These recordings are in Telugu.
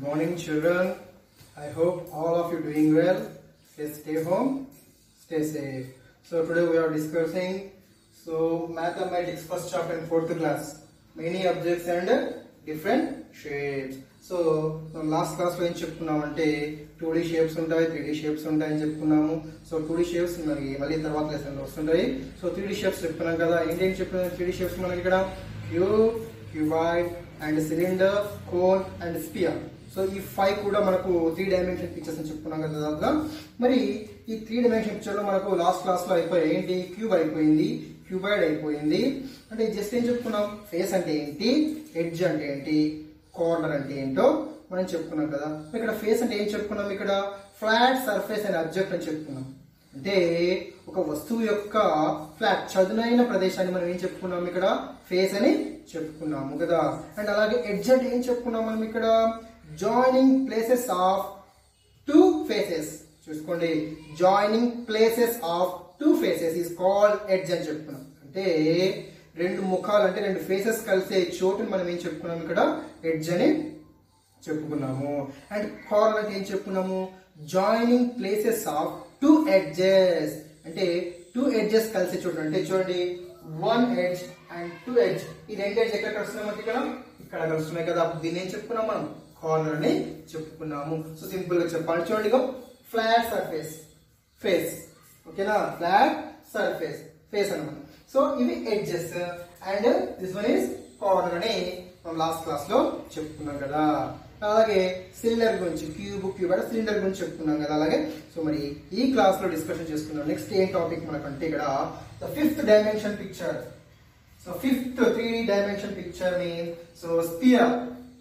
Good morning, children. I hope all of you doing well. Please stay home, stay safe. So today we are discussing so mathematics first chapter in fourth class. Many objects and different shapes. So మనం లాస్ట్ క్లాస్ లో ఏం చెప్పుకున్నామంటే టూ డీ షేప్స్ ఉంటాయి త్రీ డీ షేప్స్ ఉంటాయని చెప్పుకున్నాము సో టూ డీ షేప్స్ మనకి మళ్ళీ తర్వాత లెసన్ లో వస్తుంటాయి సో త్రీ డీ షేప్స్ చెప్పుకున్నాం కదా ఏంటేం చెప్పిన త్రీ డీ షేప్స్ మనకి ఇక్కడ cube cuboid and cylinder cone and sphere so ఈ ఫైవ్ కూడా మనకు త్రీ డైమెన్షన్ పిక్చర్స్ అని చెప్పుకున్నాం కదా దాదాపుగా మరి ఈ త్రీ డైమెన్షన్ పిక్చర్ లో మనకు లాస్ట్ క్లాస్ లో అయిపోయాయి ఏంటి క్యూబ్ అయిపోయింది క్యూబాయిడ్ అయిపోయింది అంటే జస్ట్ ఏం చెప్పుకున్నాం ఫేస్ అంటే ఏంటి ఎడ్జ్ అంటే ఏంటి కార్నర్ అంటే ఏంటో మనం చెప్పుకున్నాం కదా ఇక్కడ ఫేస్ అంటే ఏం చెప్పుకున్నాం ఇక్కడ ఫ్లాట్ సర్ఫేస్ అనే అబ్జెక్ట్ అని చెప్పుకున్నాం అంటే ఒక వస్తువు యొక్క ఫ్లాట్ చదునైన ప్రదేశాన్ని మనం ఏం చెప్పుకున్నాం ఇక్కడ ఫేస్ అని చెప్పుకున్నాము కదా అండ్ అలాగే ఎడ్జ్ అంటే ఏం చెప్పుకున్నాం మనం ఇక్కడ joining places of two faces చూసుకోండి joining places of two faces is called edge అని చెప్పుకున్నాం అంటే రెండు ముఖాలు అంటే రెండు ఫేసెస్ కలిసే చోటుని మనం ఏం చెప్పుకున్నాం ఇక్కడ ఎడ్జ్ అని చెప్పుకున్నాము అండ్ కార్నర్ అంటే ఏం చెప్పుకున్నాము joining places of two edges అంటే టూ ఎడ్జెస్ కలిసే చోటు అంటే చూడండి one edge and two edge ఈ రెండు ఎడ్జ్ ఎక్కడ కలుస్తున్నాం మనకి ఇక్కడ ఇక్కడ కలుస్తున్నాయి కదా అప్పుడు దీన్ని ఏం చెప్పుకున్నాం మనం కార్నర్ అని చెప్పుకున్నాము సో సింపుల్ గా చెప్పాలి చూడండి ఫ్లాట్ సర్ఫేస్ ఫేస్ ఓకేనా ఫ్లాట్ సర్ఫేస్ ఫేస్ అన్నమాట సో ఇవి edges and this one is corner అని మనం లాస్ట్ క్లాస్ లో చెప్పుకున్నాం కదా అలాగే సిలిండర్ గురించి క్యూబ్ క్యూబ్ అంటే సిలిండర్ గురించి చెప్పుకున్నాం కదా అలాగే సో మరి ఈ క్లాస్ లో డిస్కషన్ చేసుకున్నాం నెక్స్ట్ ఏం టాపిక్ మనకంటే ఇక్కడ the fifth dimension picture so fifth three dimension picture mean so sphere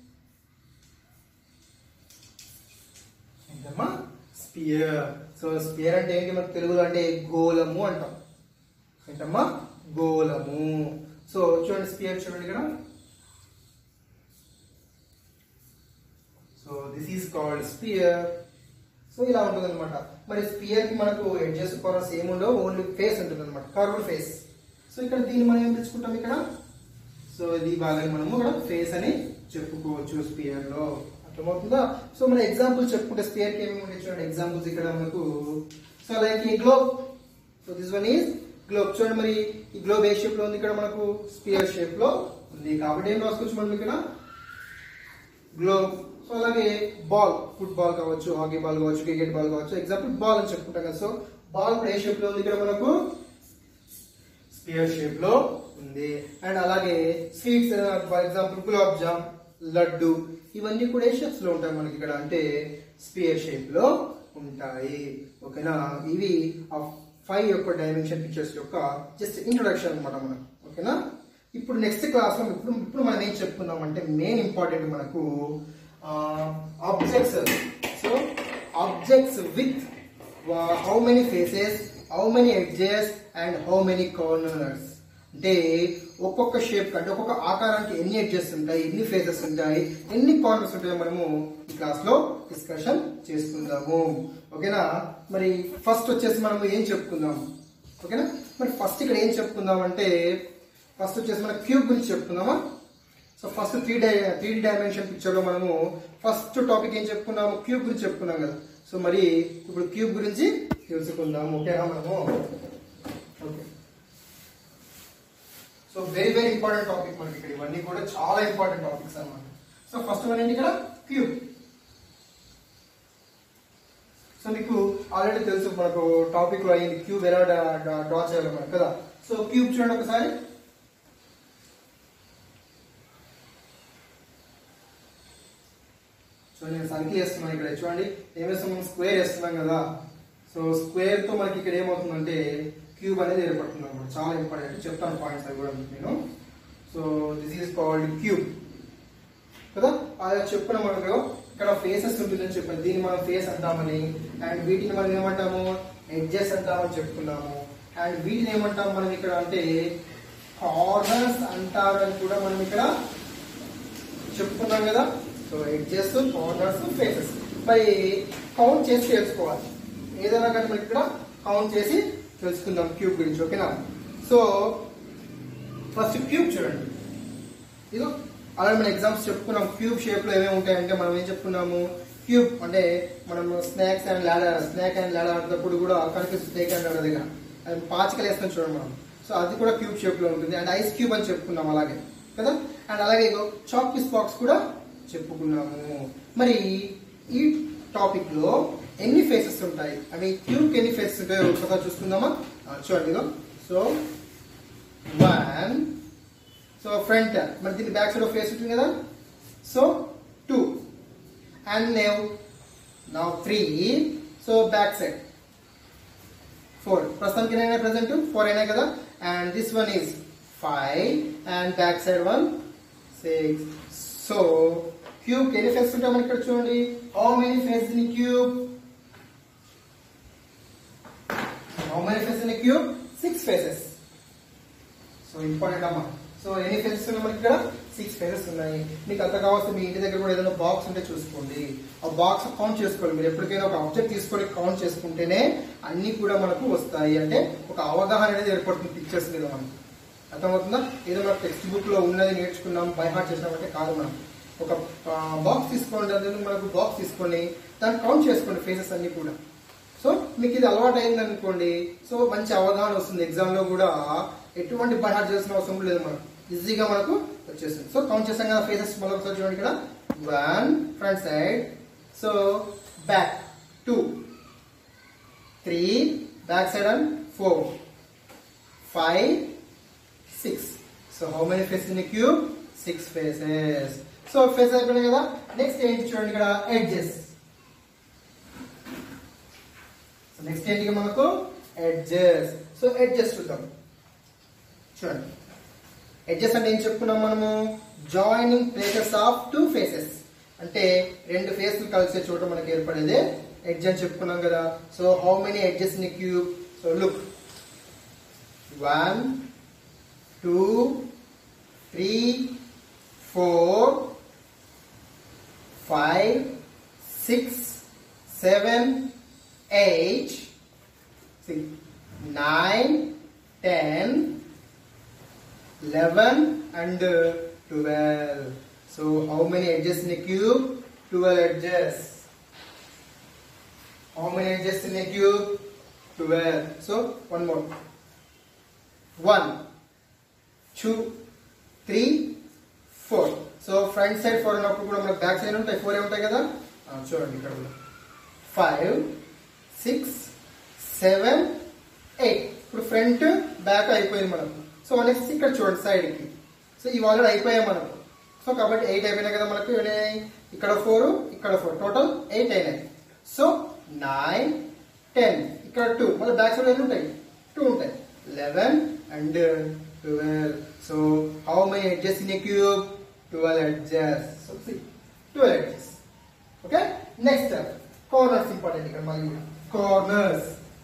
ఏంటమ్మా స్పియర్ సో స్పియర్ అంటే ఏంటి మనకు తెలుగులో అంటే గోళము అంటాం ఏంటమ్మా గోళము సో చూడండి స్పియర్ చూడండి ఇక్కడ so this is called sphere so ఇలా ఉంటుంది అనమాట మరి స్పియర్ కి మనకు ఎడ్జెస్ కార్నర్స్ ఏముండవు ఓన్లీ ఫేస్ ఉంటుంది అనమాట కర్వ్ ఫేస్ సో ఇక్కడ దీన్ని మనం ఏం తెచ్చుకుంటాం ఇక్కడ సో ఇది భాగాన్ని మనము ఇక్కడ ఫేస్ అని చెప్పుకోవచ్చు స్పియర్ లో అర్థమవుతుందా సో మన ఎగ్జాంపుల్ చెప్పుకుంటే స్పియర్ కి ఏమేమి ఉన్నాయి చూడండి ఎగ్జాంపుల్స్ ఇక్కడ మనకు సో లైక్ ఈ globe so this one is globe చూడండి మరి ఈ గ్లోబ్ ఏ షేప్ లో ఉంది ఇక్కడ మనకు స్పియర్ షేప్ లో ఉంది కాబట్టి ఏం రాసుకోవచ్చు మనం ఇక్కడ గ్లోబ్ సో అలాగే బాల్ ఫుట్బాల్ కావచ్చు హాకీ బాల్ కావచ్చు క్రికెట్ బాల్ కావచ్చు ఎగ్జాంపుల్ బాల్ అని చెప్పుకుంటాం కదా సో బాల్ కూడా ఏ షేప్ లో ఉంది ఇక్కడ మనకు స్పియర్ షేప్ లో ఉంది అండ్ అలాగే sweets for example gulab jam laddu ఇవన్నీ కూడా ఏ షేప్స్ లో ఉంటాయి మనకి ఇక్కడ అంటే స్పియర్ షేప్ లో ఉంటాయి ఓకేనా ఇవి ఆ ఫైవ్ యొక్క డైమెన్షన్ పిక్చర్స్ యొక్క జస్ట్ ఇంట్రొడక్షన్ అనమాట మనం ఓకేనా ఇప్పుడు నెక్స్ట్ క్లాస్ లో ఇప్పుడు ఇప్పుడు మనం ఏం చెప్పుకున్నాం అంటే మెయిన్ ఇంపార్టెంట్ మనకు objects so objects with how many faces how many edges and how many corners అంటే ఒక్కొక్క షేప్ అంటే ఒక్కొక్క ఆకారానికి ఎన్ని ఎడ్జెస్ ఉంటాయి ఎన్ని ఫేసెస్ ఉంటాయి ఎన్ని కార్నర్స్ ఉంటాయో మనము ఈ క్లాస్ లో డిస్కషన్ చేసుకుందాము ఓకేనా మరి ఫస్ట్ వచ్చేసి మనము ఏం చెప్పుకుందాం ఓకేనా మరి ఫస్ట్ ఇక్కడ ఏం చెప్పుకుందాం అంటే ఫస్ట్ వచ్చేసి మన క్యూబ్ గురించి చెప్పుకుందామా సో ఫస్ట్ త్రీ డై త్రీ డైమెన్షన్ పిక్చర్ లో మనము ఫస్ట్ టాపిక్ ఏం చెప్పుకున్నాము క్యూబ్ గురించి చెప్పుకున్నాం కదా సో మరి ఇప్పుడు క్యూబ్ గురించి తెలుసుకుందాము ఓకేనా మనము okay so very very important topic మనకి ఇక్కడ ఇవన్నీ కూడా చాలా ఇంపార్టెంట్ టాపిక్స్ అన్నమాట సో ఫస్ట్ వన్ ఏంటి ఇక్కడ క్యూబ్ సో మీకు ఆల్రెడీ తెలుసు మనకు టాపిక్ లో అయింది క్యూబ్ ఎలా డ్రా చేయాలి మనకు కదా సో క్యూబ్ చూడండి ఒకసారి సో నేను సంఖ్య వేస్తున్నాను ఇక్కడ చూడండి ఏం వేస్తున్నాం స్క్వేర్ వేస్తున్నాం కదా సో స్క్వేర్ తో మనకి ఇక్కడ ఏమవుతుందంటే క్యూబ్ అనేది ఏర్పడుతుంది అనమాట చాలా ఇంపార్టెంట్ చెప్తాను పాయింట్స్ అవి కూడా మీకు నేను so this is called cube కదా అలా చెప్పిన మనకు ఇక్కడ ఫేసెస్ ఉంటుందని చెప్పాను దీన్ని మనం ఫేస్ అంటామని అండ్ వీటిని మనం ఏమంటాము ఎడ్జెస్ అంటామని చెప్పుకున్నాము అండ్ వీటిని ఏమంటాం మనం ఇక్కడ అంటే కార్నర్స్ అంటారు అని కూడా మనం ఇక్కడ చెప్పుకున్నాం కదా సో ఎడ్జెస్ కార్నర్స్ ఫేసెస్ మరి కౌంట్ చేసి తెలుసుకోవాలి ఏదైనా కానీ మనం ఇక్కడ కౌంట్ చేసి తెలుసుకుందాం క్యూబ్ గురించి ఓకేనా సో ఫస్ట్ క్యూబ్ చూడండి ఇదో అలాగే మన ఎగ్జామ్స్ చెప్పుకున్నాం క్యూబ్ షేప్ లో ఏమేమి ఉంటాయంటే మనం ఏం చెప్పుకున్నాము క్యూబ్ అంటే మనం snakes and ladder snake and ladder ఆడేటప్పుడు కూడా కనిపిస్తుంది స్నేక్ అండ్ లాడర్ దగ్గర అది పాచికలు వేస్తాం చూడండి మనం సో అది కూడా క్యూబ్ షేప్ లో ఉంటుంది అండ్ ఐస్ క్యూబ్ అని చెప్పుకున్నాం అలాగే కదా అండ్ అలాగే చాక్ పీస్ బాక్స్ కూడా చెప్పుకున్నాము మరి ఈ టాపిక్ లో ఎన్ని ఫేసెస్ ఉంటాయి అవి క్యూబ్ ఎన్ని ఫేసెస్ ఉంటాయో ఒకసారి చూసుకుందామా ఆ, చూడండి ఇదో సో వన్ సో ఫ్రంట్ మరి దీని బ్యాక్ సైడ్ ఫేస్ ఉంటుంది కదా సో టూ అండ్ నేవ్ now three so back side four ప్రస్తుతానికి అయినా ప్రజెంట్ ఫోర్ అయినా కదా and this one is five and back side one six so cube ఎన్ని ఫేస్ ఉంటాయి మనకి ఇక్కడ చూడండి how many face in cube how many face in cube six faces so important అమ్మా సో ఎన్ని ఫేసెస్ ఉన్నాయి మనకి ఇక్కడ సిక్స్ ఫేసెస్ ఉన్నాయి మీకు అంత కావాల్సిన మీ ఇంటి దగ్గర కూడా ఏదైనా బాక్స్ ఉంటే చూసుకోండి ఆ బాక్స్ కౌంట్ చేసుకోండి మీరు ఎప్పటికైనా ఒక ఆబ్జెక్ట్ తీసుకొని కౌంట్ చేసుకుంటేనే అన్ని కూడా మనకు వస్తాయి అంటే ఒక అవగాహన అనేది ఏర్పడుతుంది పిక్చర్స్ మీద మనకు అర్థమవుతుందా ఏదో మనకు టెక్స్ట్ బుక్ లో ఉన్నది నేర్చుకున్నాం బై హార్ట్ చేసినామంటే కాదు మనం ఒక బాక్స్ తీసుకోండి అందులో మనకు బాక్స్ తీసుకొని దాన్ని కౌంట్ చేసుకోండి ఫేసెస్ అన్ని కూడా సో మీకు ఇది అలవాటు అయింది అనుకోండి సో మంచి అవగాహన వస్తుంది ఎగ్జామ్ లో కూడా ఎటువంటి బైహార్ట్ చేయాల్సిన అవసరం లేదు మనకు ఈజీగా మనకు వచ్చేస్తుంది సో కౌంట్ చేసాం కదా ఫేసెస్ మళ్ళీ ఒకసారి చూడండి ఇక్కడ one front side so back two three back side and four five six so how many faces in cube six faces so face అయిపోయినాయి కదా నెక్స్ట్ ఏంటి చూడండి ఇక్కడ ఎడ్జెస్ సో నెక్స్ట్ ఏంటి మనకు ఎడ్జెస్ సో ఎడ్జెస్ చూద్దాం చూడండి ఎడ్జెస్ అంటే ఏం చెప్పుకున్నాం మనము joining places of two faces అంటే రెండు ఫేస్లు కలిసే చోట మనకి ఏర్పడేదే ఎడ్జ్ అని చెప్పుకున్నాం కదా so how many edges in cube so look one two three four five six seven eight, see, nine, ten, eleven, and uh, twelve. So how many edges in a cube? Twelve edges. How many edges in a cube? Twelve. So one more. One, two, three, four. So front side four ఉన్నప్పుడు కూడా మనకు బ్యాక్ సైడ్ ఉంటాయి ఫోర్ ఉంటాయి కదా ఆ, చూడండి ఇక్కడ కూడా ఫైవ్ సిక్స్ సెవెన్ ఎయిట్ ఇప్పుడు ఫ్రంట్ బ్యాక్ అయిపోయింది మనకు సో నెక్స్ట్ ఇక్కడ చూడండి సైడ్ కి సో ఇవి ఆల్రెడీ అయిపోయాయి మనకు సో కాబట్టి ఎయిట్ అయిపోయినాయి కదా మనకు ఏమైనాయి ఇక్కడ ఫోర్ ఇక్కడ ఫోర్ టోటల్ ఎయిట్ అయినాయి సో నైన్ టెన్ ఇక్కడ టూ మళ్ళీ బ్యాక్ సైడ్ ఎన్ని ఉంటాయి టూ ఉంటాయి eleven and twelve so how many edges in a cube twelve edges so twelve edges okay next corners important ఇక్కడ మళ్ళీ కార్నర్స్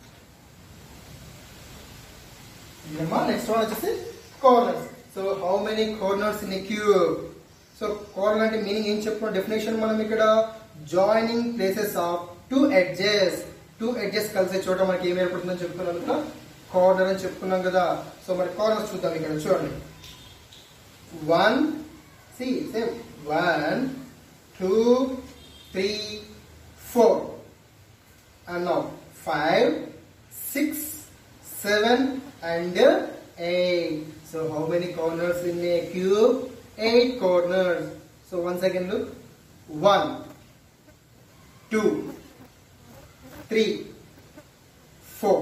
ఇదమ్మా నెక్స్ట్ వన్ వచ్చేసి corners so how many corners in a cube so corner అంటే మీనింగ్ ఏం చెప్పుకున్నాం డెఫినేషన్ మనం ఇక్కడ joining places of two edges two edges కలిసే చోట మనకి ఏం ఏర్పడుతుందని చెప్పుకున్నాం కదా కార్నర్ అని చెప్పుకున్నాం కదా సో మరి కార్నర్స్ చూద్దాం ఇక్కడ చూడండి one see same one two three four and now five, six, seven, and eight. So how many corners in a cube? Eight corners. So once again look. One, two, three, four,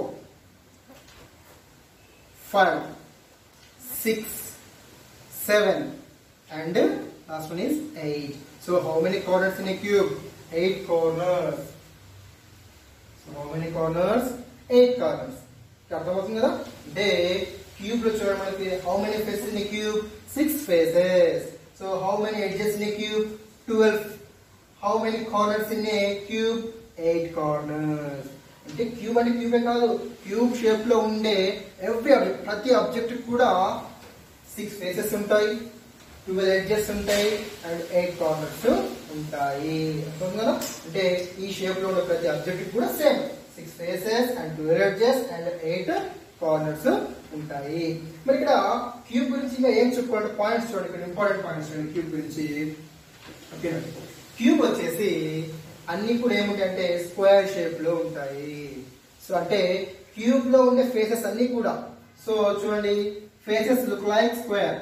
five, six, seven, and last one is eight. So how many corners in a cube? Eight corners. So how many corners? Eight corners. ఇక్కడ అర్థమవుతుంది కదా అంటే క్యూబ్ లో చూడండి మనకి how many faces in cube six faces so how many edges in cube twelve how many corners in a cube eight corners అంటే క్యూబ్ అంటే క్యూబే కాదు క్యూబ్ షేప్ లో ఉండే ఎవ్రీ ప్రతి ఆబ్జెక్ట్ కూడా సిక్స్ ఫేసెస్ ఉంటాయి ట్వెల్వ్ ఎడ్జెస్ ఉంటాయి అండ్ ఎయిట్ కార్నర్స్ ఉంటాయి అర్థం కదా అంటే ఈ షేప్ లో ఉన్న ప్రతి ఆబ్జెక్ట్ కూడా same six faces and twelve edges and eight corners ఉంటాయి మరి ఇక్కడ క్యూబ్ గురించి ఇంకా ఏం చెప్పుకోవాలంటే పాయింట్స్ చూడండి ఇక్కడ ఇంపార్టెంట్ పాయింట్స్ చూడండి క్యూబ్ గురించి ఓకేనా క్యూబ్ వచ్చేసి అన్ని కూడా ఏముంటాయి అంటే స్క్వేర్ షేప్ లో ఉంటాయి సో అంటే క్యూబ్ లో ఉండే ఫేసెస్ అన్ని కూడా సో చూడండి faces look like square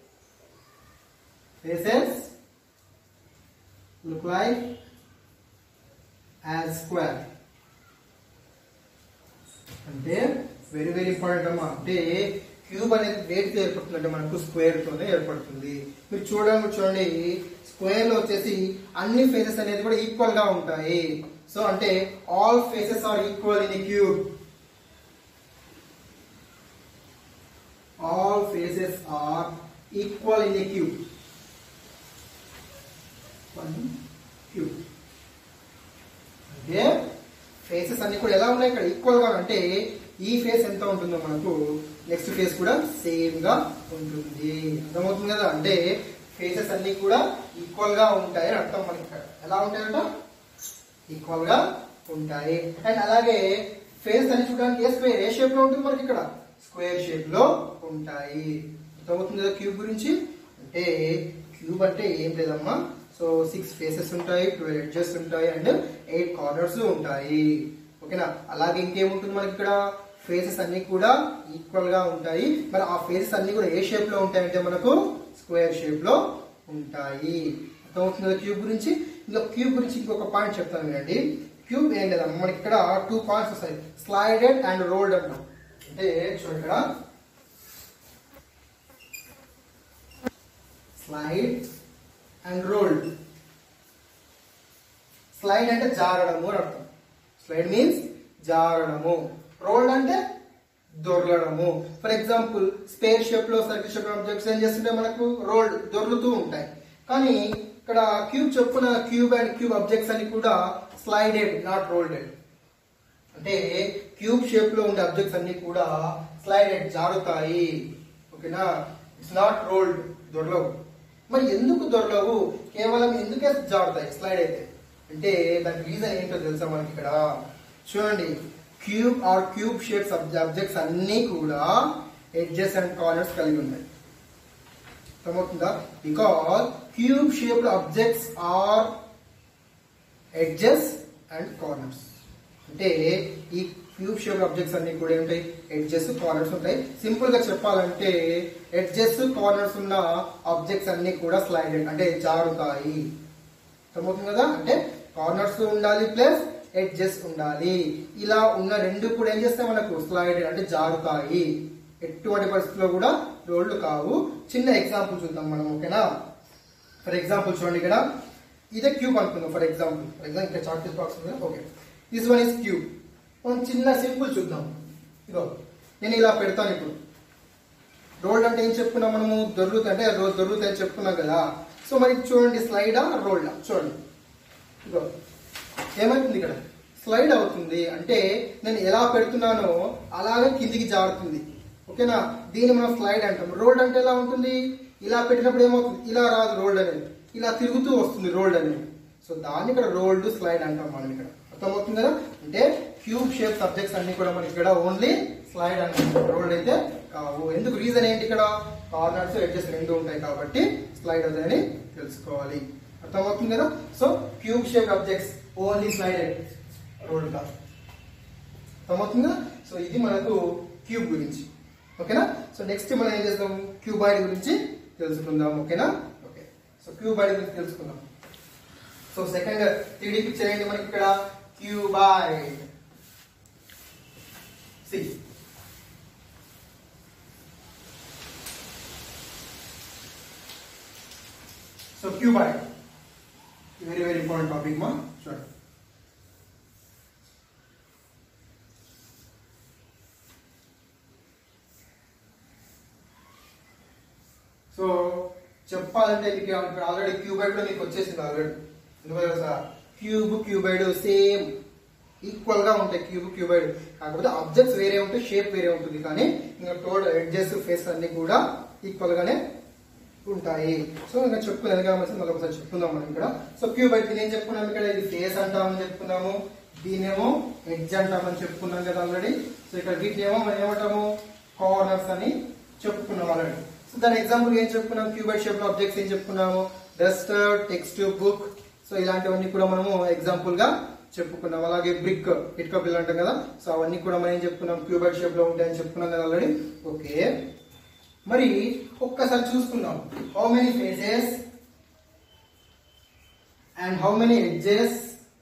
faces look like as square అంటే వెరీ వెరీ ఇంపార్టెంట్ అమ్మా అంటే క్యూబ్ అనేది దేనితో ఏర్పడుతుంది అంటే మనకు స్క్వేర్ తోనే ఏర్పడుతుంది మీరు చూడండి చూడండి స్క్వేర్ లో వచ్చేసి అన్ని ఫేసెస్ అనేది కూడా ఈక్వల్ గా ఉంటాయి సో అంటే all faces are equal in cube all faces are equal in a cube cube అంటే ఫేసెస్ అన్ని కూడా ఎలా ఉన్నాయి ఇక్కడ ఈక్వల్ గా అంటే ఈ ఫేస్ ఎంత ఉంటుందో మనకు నెక్స్ట్ ఫేస్ కూడా సేమ్ గా ఉంటుంది అర్థమవుతుంది కదా అంటే ఫేసెస్ అన్ని కూడా ఈక్వల్ గా ఉంటాయి అని అర్థం మనకి ఇక్కడ ఎలా ఉంటాయంట ఈక్వల్ గా ఉంటాయి అండ్ అలాగే ఫేస్ అన్ని చూడడానికి ఏ స్క్వేర్ ఏ షేప్ లో ఉంటుంది మనకి ఇక్కడ స్క్వేర్ షేప్ లో ఉంటాయి అర్థమవుతుంది కదా క్యూబ్ గురించి అంటే క్యూబ్ అంటే ఏం లేదమ్మా సో సిక్స్ ఫేసెస్ ఉంటాయి ట్వెల్వ్ ఎడ్జెస్ ఉంటాయి అండ్ ఎయిట్ కార్నర్స్ ఉంటాయి ఓకేనా అలాగే ఇంకేముంటుంది మనకి ఇక్కడ ఫేసెస్ అన్ని కూడా ఈక్వల్ గా ఉంటాయి మరి ఆ ఫేసెస్ అన్ని కూడా ఏ షేప్ లో ఉంటాయంటే మనకు స్క్వేర్ షేప్ లో ఉంటాయి అర్థమవుతుంది కదా క్యూబ్ గురించి ఇంకా క్యూబ్ గురించి ఇంకొక పాయింట్ చెప్తాను వినండి క్యూబ్ ఏం లేదమ్మా మనకి ఇక్కడ టూ పాయింట్స్ వస్తాయి స్లైడెడ్ అండ్ రోల్డ్ అంటాం అంటే చూడండి ఇక్కడ స్లైడ్ అండ్ రోల్డ్ స్లైడ్ అంటే జారడము అని అర్థం స్లైడ్ మీన్స్ జారడము రోల్డ్ అంటే దొరలడము ఫర్ ఎగ్జాంపుల్ స్పేర్ షేప్ లో సర్కిల్ షేప్ ఆబ్జెక్ట్స్ ఏం చేస్తుంటే మనకు రోల్డ్ దొర్లుతూ ఉంటాయి కానీ ఇక్కడ క్యూబ్ చెప్పున క్యూబ్ అండ్ క్యూబ్ ఆబ్జెక్ట్స్ అని కూడా స్లైడెడ్ నాట్ రోల్డెడ్ అంటే క్యూబ్ షేప్ లో ఉండే ఆబ్జెక్ట్స్ అన్ని కూడా స్లైడెడ్ జారుతాయి ఓకేనా ఇట్స్ నాట్ రోల్డ్ దొరలవు మరి ఎందుకు దొరలవు కేవలం ఎందుకే జారుతాయి స్లైడ్ అయితే అంటే దానికి రీజన్ ఏంటో తెలుసా మనకి ఇక్కడ చూడండి cube or cube shapes objects అన్ని కూడా ఎడ్జెస్ అండ్ కార్నర్స్ కలిగి ఉన్నాయి అర్థమవుతుందా because cube shaped objects are edges and corners అంటే ఈ క్యూబ్ షేప్ ఆబ్జెక్ట్స్ అన్ని కూడా ఉంటాయి ఎడ్జెస్ కార్నర్స్ ఉంటాయి సింపుల్ గా చెప్పాలంటే ఎడ్జెస్ కార్నర్స్ ఉన్న ఆబ్జెక్ట్స్ అన్ని కూడా స్లైడెడ్ అంటే జారుతాయి అర్థమవుతుంది కదా అంటే కార్నర్స్ ఉండాలి ప్లస్ ఎడ్జెస్ ఉండాలి ఇలా ఉన్న రెండు కూడా ఏం చేస్తాయి మనకు స్లైడ్ అంటే జారుతాయి ఎటువంటి పరిస్థితుల్లో కూడా రోడ్లు కావు చిన్న ఎగ్జాంపుల్ చూద్దాం మనం ఓకేనా ఫర్ ఎగ్జాంపుల్ చూడండి ఇక్కడ ఇదే క్యూబ్ అనుకుందాం ఫర్ ఎగ్జాంపుల్ ఫర్ ఎగ్జాంపుల్ ఇక్కడ చార్ట్ బాక్స్ ఉంది okay this one is cube మనం చిన్న సింపుల్ చూద్దాం ఇదో నేను ఇలా పెడతాను ఇప్పుడు రోల్డ్ అంటే ఏం చెప్పుకున్నాం మనము దొర్లుతా అంటే రో- దొర్లుతాయి అని చెప్పుకున్నాం కదా సో మరి చూడండి స్లైడా రోల్డా చూడండి ఇదో ఏమవుతుంది ఇక్కడ స్లైడ్ అవుతుంది అంటే నేను ఎలా పెడుతున్నానో అలాగే కిందికి జారుతుంది ఓకేనా దీన్ని మనం స్లైడ్ అంటాం రోల్డ్ అంటే ఎలా ఉంటుంది ఇలా పెట్టినప్పుడు ఏమవుతుంది ఇలా రాదు రోల్డ్ అనేది ఇలా తిరుగుతూ వస్తుంది రోల్డ్ అనేది సో దాన్ని ఇక్కడ రోల్డ్ స్లైడ్ అంటాం మనం ఇక్కడ అర్థమవుతుంది కదా అంటే క్యూబ్ షేప్ సబ్జెక్ట్స్ అన్ని కూడా మనకి ఇక్కడ ఓన్లీ స్లైడ్ అంటాం రోల్డ్ అయితే కావు ఎందుకు రీజన్ ఏంటి ఇక్కడ కార్నర్స్ ఎడ్జెస్ రెండు ఉంటాయి కాబట్టి స్లైడ్ అవుతుందని తెలుసుకోవాలి అర్థమవుతుంది కదా so cube shape objects only slided rolled కాదు అర్థమవుతుంది కదా సో ఇది మనకు క్యూబ్ గురించి ఓకేనా సో నెక్స్ట్ మనం ఏం చేద్దాం క్యూబాయిడ్ గురించి తెలుసుకుందాం ఓకేనా ఓకే సో క్యూబాయిడ్ గురించి తెలుసుకుందాం సో సెకండ్ త్రీడీ పిక్చర్ ఏంటి మనకి ఇక్కడ cuboid see so cuboid very very important topic మా చూడండి సో చెప్పాలంటే మీకు ఇక్కడ ఆల్రెడీ క్యూబైడ్ కూడా మీకు వచ్చేసింది ఆల్రెడీ ఎందుకంటే sir cube cuboid same equal గా ఉంటాయి క్యూబ్ క్యూబైడ్ కాకపోతే ఆబ్జెక్ట్స్ వేరే ఉంటాయి షేప్ వేరే ఉంటుంది కానీ ఇంకా టోటల్ ఎడ్జెస్ ఫేస్ అన్ని కూడా ఈక్వల్ గానే ఉంటాయి సో ఇంకా చెప్పుకునేది కాబట్టి మళ్ళీ ఒకసారి చెప్పుకుందాం మనం ఇక్కడ సో క్యూబైడ్ దీని ఏం చెప్పుకున్నాం ఇక్కడ ఇది ఫేస్ అంటామని చెప్పుకున్నాము దీనేమో ఎడ్జ్ అంటామని చెప్పుకున్నాం కదా ఆల్రెడీ సో ఇక్కడ వీటిని ఏమో మనం ఏమంటాము కార్నర్స్ అని చెప్పుకున్నాం ఆల్రెడీ సో దాని ఎగ్జాంపుల్ ఏం చెప్పుకున్నాం క్యూబైట్ షేప్ లో ఆబ్జెక్ట్స్ ఏం చెప్పుకున్నాము డస్టర్ టెక్స్ట్ బుక్ సో ఇలాంటివన్నీ కూడా మనము ఎగ్జాంపుల్ గా చెప్పుకున్నాం అలాగే బ్రిక్ ఇటుక బిల్ అంటాం కదా సో అవన్నీ కూడా మనం ఏం చెప్పుకున్నాం క్యూబైట్ షేప్ లో ఉంటాయని చెప్పుకున్నాం కదా ఆల్రెడీ ఓకే మరి ఒక్కసారి చూసుకుందాం how many faces and how many edges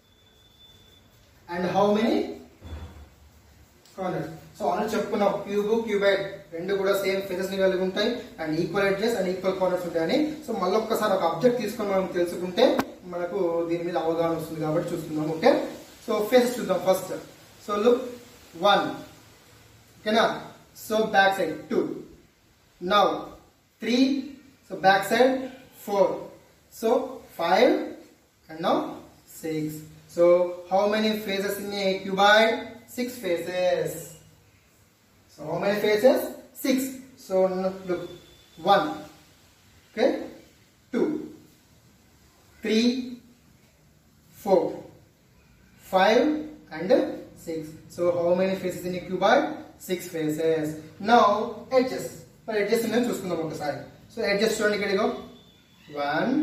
and how many corners so already చెప్పుకున్నాం క్యూబ్ క్యూబైట్ రెండు కూడా సేమ్ ఫేసెస్ ని కలిగి ఉంటాయి and equal edges and equal corners ఉంటాయని సో మళ్ళీ ఒక్కసారి ఒక అబ్జెక్ట్ తీసుకొని మనం తెలుసుకుంటే మనకు దీని మీద అవగాహన వస్తుంది కాబట్టి చూస్తున్నాం ఓకే సో ఫేసెస్ చూద్దాం ఫస్ట్ సో లుక్ వన్ ఓకేనా so back side two now three so back side four so five and now 6. So how many faces in a cuboid? 6 faces. So how many faces? 6. So n- look 1. Okay? 2. 3. 4. 5 and 6. So how many faces in a cuboid? 6 faces. Now edges. మరి edges నేను చూసుకుందాం ఒకసారి సో edges చూడండి ఇక్కడ ఇగో 1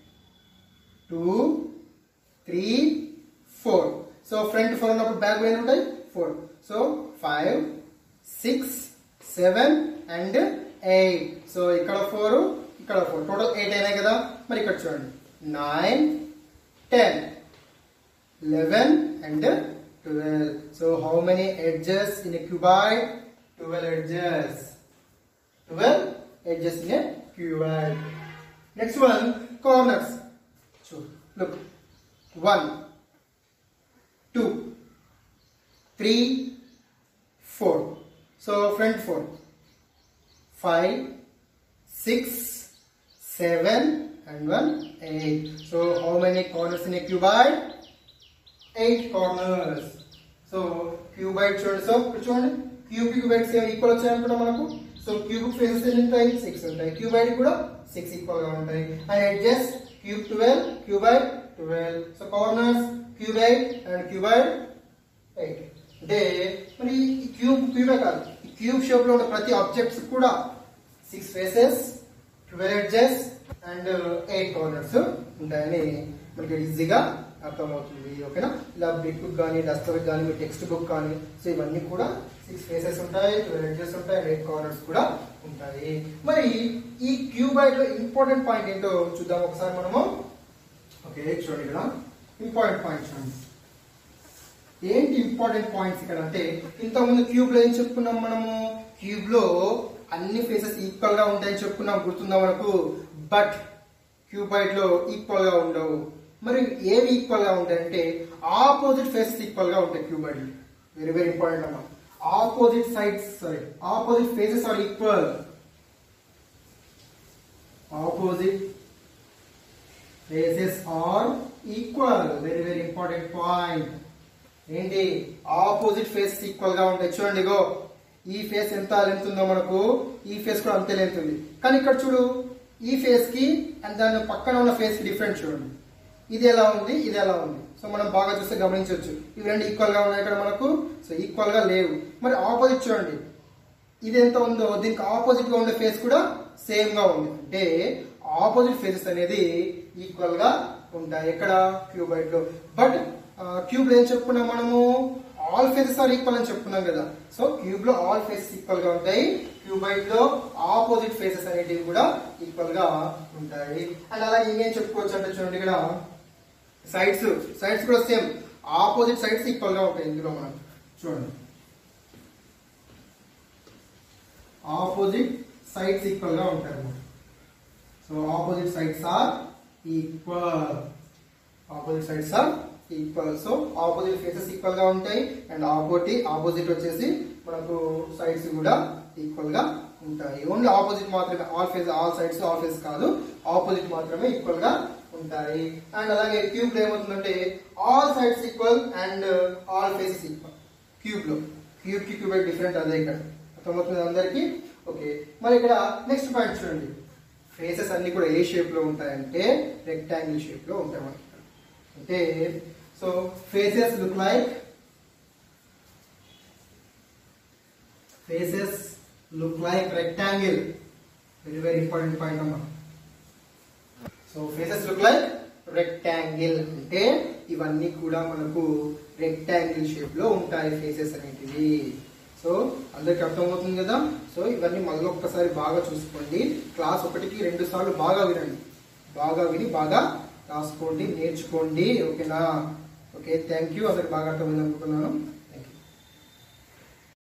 two three four so front four ఉన్నప్పుడు బ్యాక్ ఎన్ని ఉంటాయి four so five six seven and eight so ఇక్కడ ఫోర్ ఇక్కడ ఫోర్ టోటల్ ఎయిట్ అయినాయి కదా మరి ఇక్కడ చూడండి nine ten eleven and twelve so how many edges in a cuboid twelve edges twelve edges in a cuboid next one corners So look, one, two, three, four. So front four, five, six, seven, and one eight. So how many corners in a cuboid? Eight corners. So cuboid చూడండి సో ఇప్పుడు చూడండి క్యూబ్ క్యూబైడ్ సేమ్ ఈక్వల్ వచ్చాయనుకుంటా మనకు సో క్యూబ్ ఫేసెస్ ఎన్ని ఉంటాయి సిక్స్ ఉంటాయి క్యూబైడ్ కూడా సిక్స్ ఈక్వల్ గా ఉంటాయి and edges cube twelve cuboid twelve so corners cuboid and cuboid eight అంటే మరి ఈ క్యూబ్ క్యూబే కాదు ఈ క్యూబ్ షేప్ లో ఉన్న ప్రతి ఆబ్జెక్ట్స్ కూడా six faces twelve edges and eight corners ఉంటాయని మనకి ఈజీగా అర్థమవుతుంది ఓకేనా ఇలా బిగ్ బుక్ కానీ డస్టర్ కానీ మీ టెక్స్ట్ బుక్ కానీ సో ఇవన్నీ కూడా సిక్స్ ఫేసెస్ ఉంటాయి ట్వెల్వ్ ఎడ్జెస్ ఉంటాయి అండ్ ఎయిట్ కార్నర్స్ కూడా ఉంటాయి మరి ఈ క్యూబైడ్ లో ఇంపార్టెంట్ పాయింట్ ఏంటో చూద్దాం ఒకసారి మనము ఓకే చూడండి ఇక్కడ ఇంపార్టెంట్ పాయింట్ చూడండి ఏంటి ఇంపార్టెంట్ పాయింట్స్ ఇక్కడ అంటే ఇంతకుముందు క్యూబ్ లో ఏం చెప్పుకున్నాం మనము క్యూబ్ లో అన్ని ఫేసెస్ ఈక్వల్ గా ఉంటాయని చెప్పుకున్నాం గుర్తుందా మనకు బట్ క్యూబైడ్ లో ఈక్వల్ గా ఉండవు మరి ఏవి ఈక్వల్ గా ఉంటాయంటే ఆపోజిట్ ఫేసెస్ ఈక్వల్ గా ఉంటాయి క్యూబైడ్ వెరీ వెరీ ఇంపార్టెంట్ అమ్మా opposite sides sorry opposite faces are equal opposite faces are equal very very important point ఏంటి ఆపోజిట్ ఫేస్ ఈక్వల్ గా ఉంటాయి చూడండి ఇగో ఈ ఫేస్ ఎంత లెంత్ ఉందో మనకు ఈ ఫేస్ కూడా అంతే లెంత్ ఉంది కానీ ఇక్కడ చూడు ఈ ఫేస్ కి అండ్ దాని పక్కన ఉన్న ఫేస్ కి డిఫరెంట్ చూడండి ఇది ఎలా ఉంది ఇది ఎలా ఉంది సో మనం బాగా చూస్తే గమనించవచ్చు ఇవి రెండు ఈక్వల్ గా ఉన్నాయి ఇక్కడ మనకు సో ఈక్వల్ గా లేవు మరి ఆపోజిట్ చూడండి ఇది ఎంత ఉందో దీనికి ఆపోజిట్ గా ఉండే ఫేస్ కూడా సేమ్ గా ఉంది అంటే ఆపోజిట్ ఫేసెస్ అనేది ఈక్వల్ గా ఉంటాయి ఎక్కడ క్యూబైట్ లో బట్ క్యూబ్ లో ఏం చెప్పుకున్నాం మనము ఆల్ ఫేసెస్ ఆర్ ఈక్వల్ అని చెప్పుకున్నాం కదా సో క్యూబ్ లో ఆల్ ఫేసెస్ ఈక్వల్ గా ఉంటాయి క్యూబైట్ లో ఆపోజిట్ ఫేసెస్ అనేటివి కూడా ఈక్వల్ గా ఉంటాయి అండ్ అలాగే ఇంకేం చెప్పుకోవచ్చు అంటే చూడండి ఇక్కడ సైడ్స్ సైడ్స్ కూడా సేమ్ ఆపోజిట్ సైడ్స్ ఈక్వల్ గా ఉంటాయి ఇందులో మనం చూడండి ఆపోజిట్ సైడ్స్ ఈక్వల్ గా ఉంటాయి అన్నమాట so opposite sides are equal opposite sides are equal so opposite faces equal గా ఉంటాయి అండ్ ఆపోజిట్ ఆపోజిట్ వచ్చేసి మనకు సైడ్స్ కూడా ఈక్వల్ గా ఉంటాయి ఓన్లీ ఆపోజిట్ మాత్రమే all face all sides all face కాదు ఆపోజిట్ మాత్రమే ఈక్వల్ గా ఉంటాయి అండ్ అలాగే క్యూబ్ లో ఏమవుతుందంటే all sides equal and all faces equal cube లో క్యూబ్ కి క్యూబ్ డిఫరెంట్ అదే ఇక్కడ అర్థమవుతుంది అందరికి ఓకే మరి ఇక్కడ నెక్స్ట్ పాయింట్ చూడండి ఫేసెస్ అన్ని కూడా ఏ షేప్ లో ఉంటాయంటే రెక్టాంగిల్ షేప్ లో ఉంటాయి మనకి ఇక్కడ. అంటే so faces look like faces look like rectangle very very important point అమ్మా so faces look like rectangle అంటే ఇవన్నీ కూడా మనకు రెక్టాంగిల్ షేప్ లో ఉంటాయి ఫేసెస్ అనేటివి సో అందరికి అర్థమవుతుంది కదా సో ఇవన్నీ మళ్ళీ ఒక్కసారి బాగా చూసుకోండి క్లాస్ ఒకటికి రెండు సార్లు బాగా వినండి బాగా విని బాగా రాసుకోండి నేర్చుకోండి ఓకేనా ఓకే థ్యాంక్ యూ అందరికి బాగా అర్థమైంది అనుకుంటున్నాను